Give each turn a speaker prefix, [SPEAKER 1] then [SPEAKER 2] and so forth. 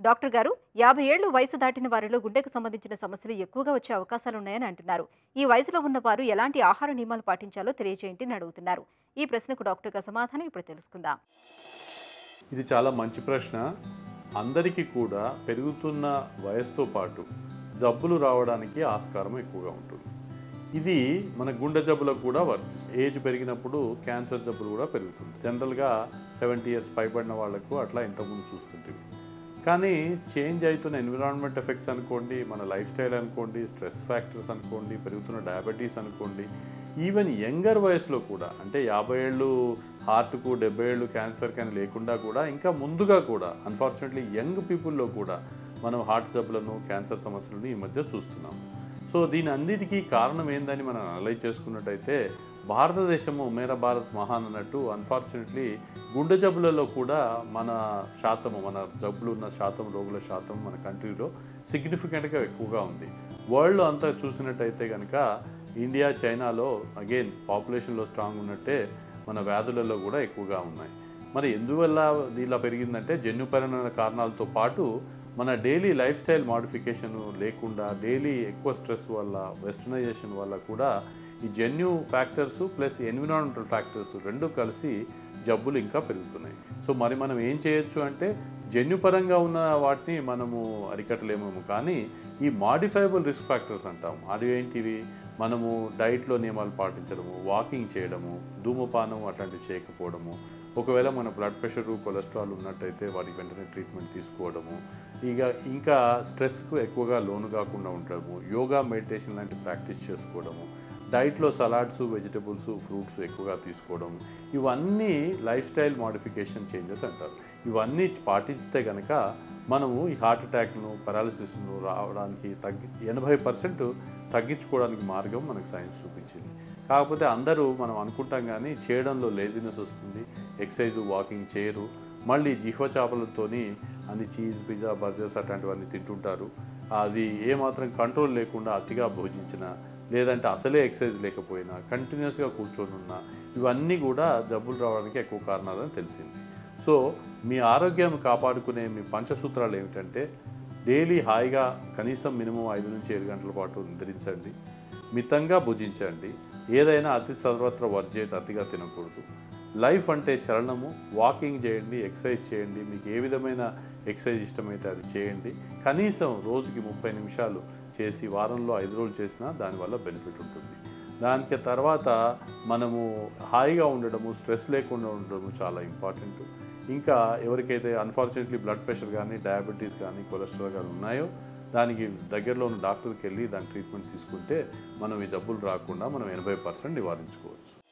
[SPEAKER 1] doctor గారు యాభై ఏళ్లు వయసు దాటిన వారిలో గుండెకు సంబంధించిన సమస్యలు ఎక్కువగా వచ్చే అవకాశాలున్నాయని అంటున్నారు ఈ వయసులో ఉన్న వారు ఎలాంటి ఆహార నియమాలు పాటించాలో తెలియజేయండి అని అడుగుతున్నారు ఈ ప్రశ్నకు డాక్టర్ గారి సమాధానం ఇప్పుడు తెలుసుకుందాం
[SPEAKER 2] ఇది చాలా మంచి ప్రశ్న అందరికీ కూడా పెరుగుతున్న వయసుతో పాటు జబ్బులు రావడానికి ఆస్కారం ఎక్కువగా ఉంటుంది ఇది మన గుండె జబ్బులకు కూడా వర్తిస్తుంది ఏజ్ పెరిగినప్పుడు క్యాన్సర్ జబ్బులు కూడా పెరుగుతుంది జనరల్గా సెవెంటీ ఇయర్స్ పైబడిన వాళ్ళకు అట్లా ఇంతకుముందు చూస్తుంటుంది కానీ చేంజ్ అవుతున్న ఎన్విరాన్మెంట్ ఎఫెక్ట్స్ అనుకోండి మన లైఫ్ స్టైల్ అనుకోండి స్ట్రెస్ ఫ్యాక్టర్స్ అనుకోండి పెరుగుతున్న డయాబెటీస్ అనుకోండి ఈవెన్ యంగర్ వయసులో కూడా అంటే యాభై ఏళ్ళు హార్ట్కు డెబ్బై ఏళ్ళు క్యాన్సర్ కానీ లేకుండా కూడా ఇంకా ముందుగా కూడా అన్ఫార్చునేట్లీ యంగ్ పీపుల్లో కూడా మనం హార్ట్ జబ్బులను క్యాన్సర్ సమస్యలను ఈ మధ్య చూస్తున్నాం సో దీని అన్నిటికీ కారణం ఏందని మనం అనలైజ్ చేసుకున్నట్టయితే భారతదేశము మేర భారత్ మహాన్ అన్నట్టు అన్ఫార్చునేట్లీ గుండె జబ్బులలో కూడా మన శాతము మన జబ్బులు ఉన్న శాతం రోగుల శాతం మన కంట్రీలో సిగ్నిఫికెంట్గా ఎక్కువగా ఉంది వరల్డ్లో అంతా చూసినట్టయితే కనుక ఇండియా చైనాలో అగైన్ పాపులేషన్లో స్ట్రాంగ్ ఉన్నట్టే మన వ్యాధులలో కూడా ఎక్కువగా ఉన్నాయి మరి ఎందువల్ల ఇలా పెరిగిందంటే జన్యుపరమైన కారణాలతో పాటు మన డైలీ లైఫ్ స్టైల్ మాడిఫికేషన్ లేకుండా డైలీ ఎక్కువ స్ట్రెస్ వల్ల వెస్టర్నైజేషన్ వల్ల కూడా ఈ జన్యు ఫ్యాక్టర్స్ ప్లస్ ఎన్విరాన్మెంటల్ ఫ్యాక్టర్స్ రెండు కలిసి జబ్బులు ఇంకా పెరుగుతున్నాయి సో మరి మనం ఏం చేయొచ్చు అంటే జన్యుపరంగా ఉన్న వాటిని మనము అరికట్టలేమేమో కానీ ఈ మాడిఫైబుల్ రిస్క్ ఫ్యాక్టర్స్ అంటాం అది ఏంటివి మనము డైట్లో నియమాలు పాటించడము వాకింగ్ చేయడము ధూమపానం అట్లాంటివి చేయకపోవడము ఒకవేళ మన బ్లడ్ ప్రెషర్ కొలెస్ట్రాల్ ఉన్నట్టయితే వాటికి వెంటనే ట్రీట్మెంట్ తీసుకోవడము ఇక ఇంకా స్ట్రెస్కు ఎక్కువగా లోను కాకుండా ఉండడము యోగా మెడిటేషన్ లాంటి ప్రాక్టీస్ చేసుకోవడము డైట్లో సలాడ్స్ వెజిటబుల్స్ ఫ్రూట్స్ ఎక్కువగా తీసుకోవడం ఇవన్నీ లైఫ్ స్టైల్ మాడిఫికేషన్ చేంజెస్ అంటారు ఇవన్నీ పాటించితే కనుక మనము ఈ హార్ట్ అటాక్ను పెరాలసిస్ను రావడానికి తగ్గి ఎనభై పర్సెంట్ తగ్గించుకోవడానికి మార్గం మనకు సైన్స్ చూపించింది కాకపోతే అందరూ మనం అనుకుంటాం కానీ చేయడంలో లేజినెస్ వస్తుంది ఎక్సర్సైజ్ వాకింగ్ చేయరు మళ్ళీ జిహ్వ చేపలతోని అన్ని చీజ్ పిజ్జా బర్గర్స్ అట్లాంటివన్నీ తింటుంటారు అది ఏమాత్రం కంట్రోల్ లేకుండా అతిగా భోజించిన లేదంటే అసలే ఎక్సర్సైజ్ లేకపోయినా కంటిన్యూస్గా కూర్చొని ఉన్నా ఇవన్నీ కూడా జబ్బులు రావడానికి ఎక్కువ కారణాలని తెలిసింది సో మీ ఆరోగ్యం కాపాడుకునే మీ పంచసూత్రాలు ఏమిటంటే డైలీ హాయిగా కనీసం మినిమం ఐదు నుంచి ఏడు గంటల పాటు నిద్రించండి మితంగా భుజించండి ఏదైనా అతి సర్వత్ర వర్జేట్ అతిగా తినకూడదు లైఫ్ అంటే చలనము వాకింగ్ చేయండి ఎక్సర్సైజ్ చేయండి మీకు ఏ విధమైన ఎక్సర్సైజ్ ఇష్టమైతే అది చేయండి కనీసం రోజుకి ముప్పై నిమిషాలు చేసి వారంలో ఐదు రోజులు చేసినా దానివల్ల బెనిఫిట్ ఉంటుంది దానికి తర్వాత మనము హాయిగా ఉండడము స్ట్రెస్ లేకుండా ఉండడము చాలా ఇంపార్టెంట్ ఇంకా ఎవరికైతే అన్ఫార్చునేట్లీ బ్లడ్ ప్రెషర్ కానీ డయాబెటీస్ కానీ కొలెస్ట్రాల్ కానీ ఉన్నాయో దానికి దగ్గరలో ఉన్న డాక్టర్కి వెళ్ళి దాని ట్రీట్మెంట్ తీసుకుంటే మనం ఈ జబ్బులు రాకుండా మనం ఎనభై పర్సెంట్ నివారించుకోవచ్చు